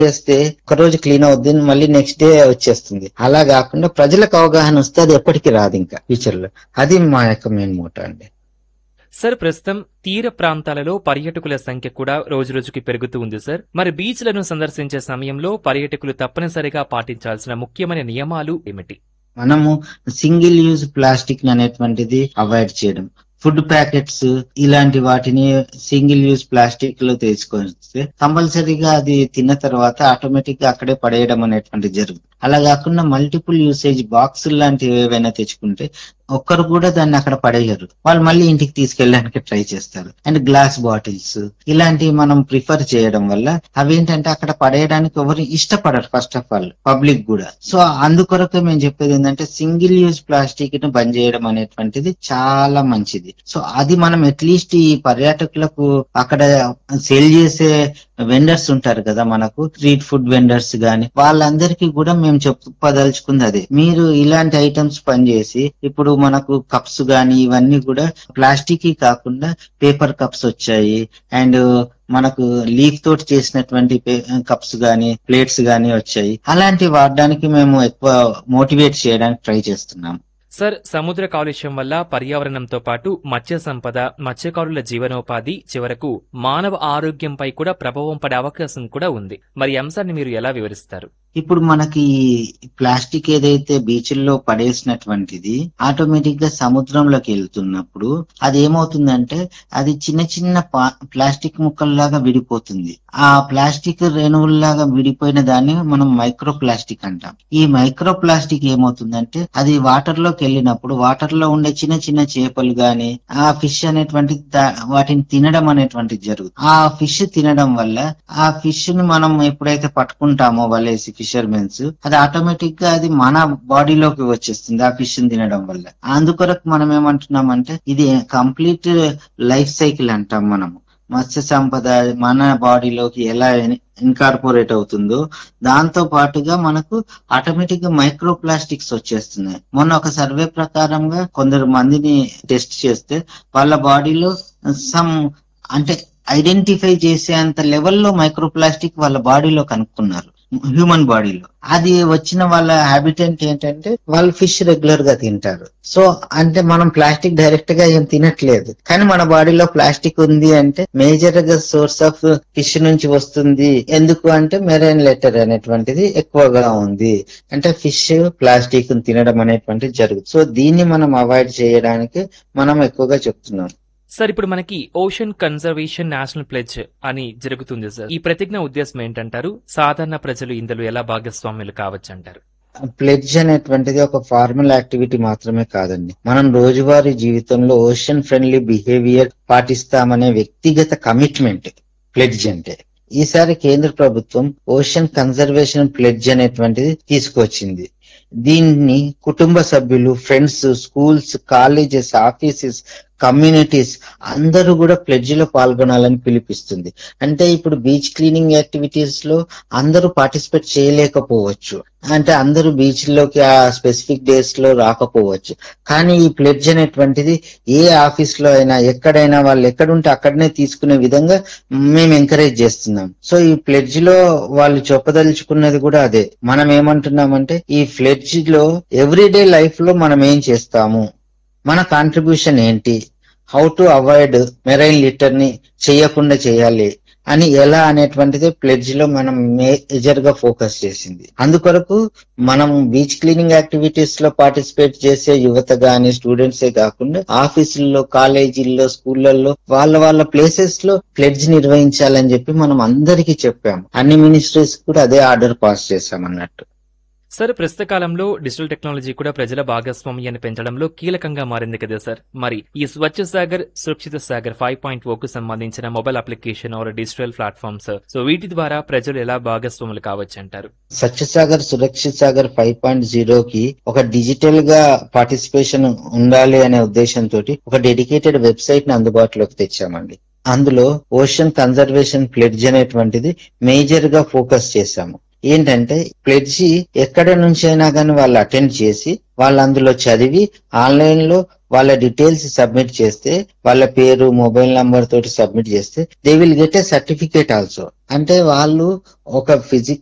చేస్తే ఒక రోజు క్లీన్ అవుద్ది మళ్ళీ నెక్స్ట్ డే వచ్చేస్తుంది అలా కాకుండా ప్రజలకు అవగాహన వస్తే అది ఎప్పటికీ రాదు ఇంకా ఫ్యూచర్ లో అది మా యొక్క మెయిన్ మోటో అండి సార్ ప్రస్తుతం తీర ప్రాంతాలలో పర్యాటకుల సంఖ్య కూడా రోజురోజుకి పెరుగుతూ ఉంది సార్ మరి బీచ్లను సందర్శించే సమయంలో పర్యాటకులు తప్పనిసరిగా పాటించాల్సిన ముఖ్యమైన నియమాలు ఏమిటి మనము సింగిల్ యూజ్ ప్లాస్టిక్ అనేటువంటిది అవాయిడ్ చేయడం ఫుడ్ ప్యాకెట్స్ ఇలాంటి వాటిని సింగిల్ యూజ్ ప్లాస్టిక్ లో తీసుకొస్తే కంపల్సరీగా అది తిన్న తర్వాత ఆటోమేటిక్ గా అక్కడే పడేయడం అనేటువంటిది జరుగుతుంది అలా కాకుండా మల్టిపుల్ యూసేజ్ బాక్స్ లాంటివి ఏవైనా తెచ్చుకుంటే ఒక్కరు కూడా దాన్ని అక్కడ పడేయరు వాళ్ళు మళ్ళీ ఇంటికి తీసుకెళ్ళడానికి ట్రై చేస్తారు అండ్ గ్లాస్ బాటిల్స్ ఇలాంటివి మనం ప్రిఫర్ చేయడం వల్ల అవేంటంటే అక్కడ పడేయడానికి ఎవరు ఇష్టపడరు ఫస్ట్ ఆఫ్ ఆల్ పబ్లిక్ కూడా సో అందుకొరకు మేము చెప్పేది ఏంటంటే సింగిల్ యూజ్ ప్లాస్టిక్ ను బంద్ చేయడం అనేటువంటిది చాలా మంచిది సో అది మనం అట్లీస్ట్ ఈ పర్యాటకులకు అక్కడ సేల్ చేసే వెండర్స్ ఉంటారు కదా మనకు స్ట్రీట్ ఫుడ్ వెండర్స్ గాని వాళ్ళందరికీ కూడా మేము చెప్పదలుచుకుంది అదే మీరు ఇలాంటి ఐటమ్స్ పనిచేసి ఇప్పుడు మనకు కప్స్ గాని ఇవన్నీ కూడా ప్లాస్టిక్ కాకుండా పేపర్ కప్స్ వచ్చాయి అండ్ మనకు లీఫ్ తోటి చేసినటువంటి కప్స్ గాని ప్లేట్స్ గాని వచ్చాయి అలాంటి వాడడానికి మేము ఎక్కువ మోటివేట్ చేయడానికి ట్రై చేస్తున్నాం సార్ సముద్ర కాలుష్యం వల్ల పర్యావరణంతో పాటు మత్స్య సంపద మత్స్యకారుల జీవనోపాధి చివరకు మానవ ఆరోగ్యంపై కూడా ప్రభావం పడే అవకాశం కూడా ఉంది మరి ఈ అంశాన్ని మీరు ఎలా వివరిస్తారు ఇప్పుడు మనకి ప్లాస్టిక్ ఏదైతే బీచ్ల్లో పడేసినటువంటిది ఆటోమేటిక్ గా సముద్రంలోకి వెళ్తున్నప్పుడు అది ఏమవుతుందంటే అది చిన్న చిన్న ప్లాస్టిక్ ముక్కల్లాగా విడిపోతుంది ఆ ప్లాస్టిక్ రేణువుల్లాగా విడిపోయిన దాన్ని మనం మైక్రో ప్లాస్టిక్ అంటాం ఈ మైక్రో ప్లాస్టిక్ ఏమవుతుందంటే అది వాటర్ లోకి వెళ్ళినప్పుడు వాటర్ లో ఉండే చిన్న చిన్న చేపలు గాని ఆ ఫిష్ అనేటువంటి వాటిని తినడం అనేటువంటిది జరుగుతుంది ఆ ఫిష్ తినడం వల్ల ఆ ఫిష్ ని మనం ఎప్పుడైతే పట్టుకుంటామో వలేసి ఫిషర్మెన్స్ అది ఆటోమేటిక్ గా అది మన బాడీలోకి వచ్చేస్తుంది ఆ ఫిష్ ని తినడం వల్ల అందుకొరకు మనం ఏమంటున్నామంటే ఇది కంప్లీట్ లైఫ్ సైకిల్ అంటాం మనము మత్స్య సంపద మన బాడీలోకి ఎలా ఇన్కార్పొరేట్ అవుతుందో దాంతో పాటుగా మనకు ఆటోమేటిక్ గా మైక్రో ప్లాస్టిక్స్ వచ్చేస్తున్నాయి మొన్న ఒక సర్వే ప్రకారంగా కొందరు మందిని టెస్ట్ చేస్తే వాళ్ళ బాడీలో సమ్ అంటే ఐడెంటిఫై చేసే అంత లెవెల్లో మైక్రో ప్లాస్టిక్ వాళ్ళ బాడీలో కనుక్కున్నారు హ్యూమన్ బాడీలో అది వచ్చిన వాళ్ళ హ్యాబిటెంట్ ఏంటంటే వాళ్ళు ఫిష్ రెగ్యులర్ గా తింటారు సో అంటే మనం ప్లాస్టిక్ డైరెక్ట్ గా ఏం తినట్లేదు కానీ మన బాడీలో ప్లాస్టిక్ ఉంది అంటే మేజర్ గా సోర్స్ ఆఫ్ ఫిష్ నుంచి వస్తుంది ఎందుకు అంటే మెరైన్ లెటర్ అనేటువంటిది ఎక్కువగా ఉంది అంటే ఫిష్ ప్లాస్టిక్ తినడం అనేటువంటిది జరుగుతుంది సో దీన్ని మనం అవాయిడ్ చేయడానికి మనం ఎక్కువగా చెప్తున్నాం సార్ ఇప్పుడు మనకి ఓషన్ కన్జర్వేషన్ నేషనల్ ప్లెజ్ అని జరుగుతుంది సార్ ఈ ప్రతిజ్ఞ ఉద్దేశం ఏంటంటారు సాధారణ ప్రజలు ఇందులో ఎలా భాగస్వాములు కావచ్చు అంటారు ప్లెడ్జ్ అనేటువంటిది ఒక ఫార్మల్ యాక్టివిటీ మాత్రమే కాదండి మనం రోజువారీ జీవితంలో ఓషన్ ఫ్రెండ్లీ బిహేవియర్ పాటిస్తామనే వ్యక్తిగత కమిట్మెంట్ ప్లెడ్జ్ అంటే ఈసారి కేంద్ర ప్రభుత్వం ఓషన్ కన్జర్వేషన్ ప్లెడ్జ్ అనేటువంటిది తీసుకొచ్చింది దీన్ని కుటుంబ సభ్యులు friends schools colleges offices communities అందరూ కూడా ప్లెడ్జ్ లో పాల్గొనాలని పిలిపిస్తుంది అంటే ఇప్పుడు బీచ్ క్లీనింగ్ యాక్టివిటీస్ లో అందరూ పార్టిసిపేట్ చేయలేకపోవచ్చు అంటే అందరూ బీచ్ లోకి ఆ స్పెసిఫిక్ డేస్ లో రాకపోవచ్చు కానీ ఈ ప్లెడ్జ్ అనేటువంటిది ఏ ఆఫీస్ లో అయినా ఎక్కడైనా వాళ్ళు ఎక్కడుంటే అక్కడనే తీసుకునే విధంగా మేము ఎంకరేజ్ చేస్తున్నాం సో ఈ ప్లెడ్జ్ లో వాళ్ళు చెప్పదలుచుకున్నది కూడా అదే మనం ఏమంటున్నామంటే ఈ ఫ్లెడ్జ్ లో ఎవ్రీడే లైఫ్ లో మనం ఏం చేస్తాము మన కాంట్రిబ్యూషన్ ఏంటి how to avoid marine litter ని చేయకుండా చేయాలి అని ఎలా అనేటువంటిది ప్లెడ్జ్ లో మనం మేజర్ గా ఫోకస్ చేసింది అందుకొరకు మనం బీచ్ క్లీనింగ్ యాక్టివిటీస్ లో పార్టిసిపేట్ చేసే యువత గాని స్టూడెంట్సే కాకుండా ఆఫీసుల్లో కాలేజీల్లో స్కూళ్ళల్లో వాళ్ళ వాళ్ళ ప్లేసెస్ లో ప్లెడ్జ్ నిర్వహించాలని చెప్పి మనం అందరికీ చెప్పాము అన్ని మినిస్ట్రీస్ కూడా అదే ఆర్డర్ పాస్ చేశాం అన్నట్టు సార్ ప్రస్తుత కాలంలో డిజిటల్ టెక్నాలజీ కూడా ప్రజల భాగస్వామ్యాన్ని పెంచడంలో కీలకంగా మారింది కదా సార్ మరి ఈ స్వచ్ఛ సాగర్ సురక్షిత సాగర్ ఫైవ్ పాయింట్ ఓ కు సంబంధించిన mobile application or digital platforms so వీటి ద్వారా ప్రజలు ఎలా భాగస్వాములు కావచ్చు అంటారు సత్యసాగర్ సురక్షిత్ సాగర్ ఫైవ్ పాయింట్ జీరోకి ఒక డిజిటల్ గా పార్టిసిపేషన్ ఉండాలి అనే ఉద్దేశంతో ఒక డెడికేటెడ్ వెబ్సైట్ ని అందుబాటులోకి తెచ్చామండి అందులో ఓషన్ కన్జర్వేషన్ ప్లెడ్జ్ అనేటువంటిది మేజర్ గా ఫోకస్ చేశాము ఏంటంటే ప్లెడ్జి ఎక్కడ నుంచి అయినా కానీ వాళ్ళు అటెండ్ చేసి వాళ్ళు అందులో చదివి ఆన్లైన్ లో వాళ్ళ డీటెయిల్స్ సబ్మిట్ చేస్తే వాళ్ళ పేరు మొబైల్ నంబర్ తోటి సబ్మిట్ చేస్తే they will get a certificate also అంటే వాళ్ళు ఒక ఫిజికల్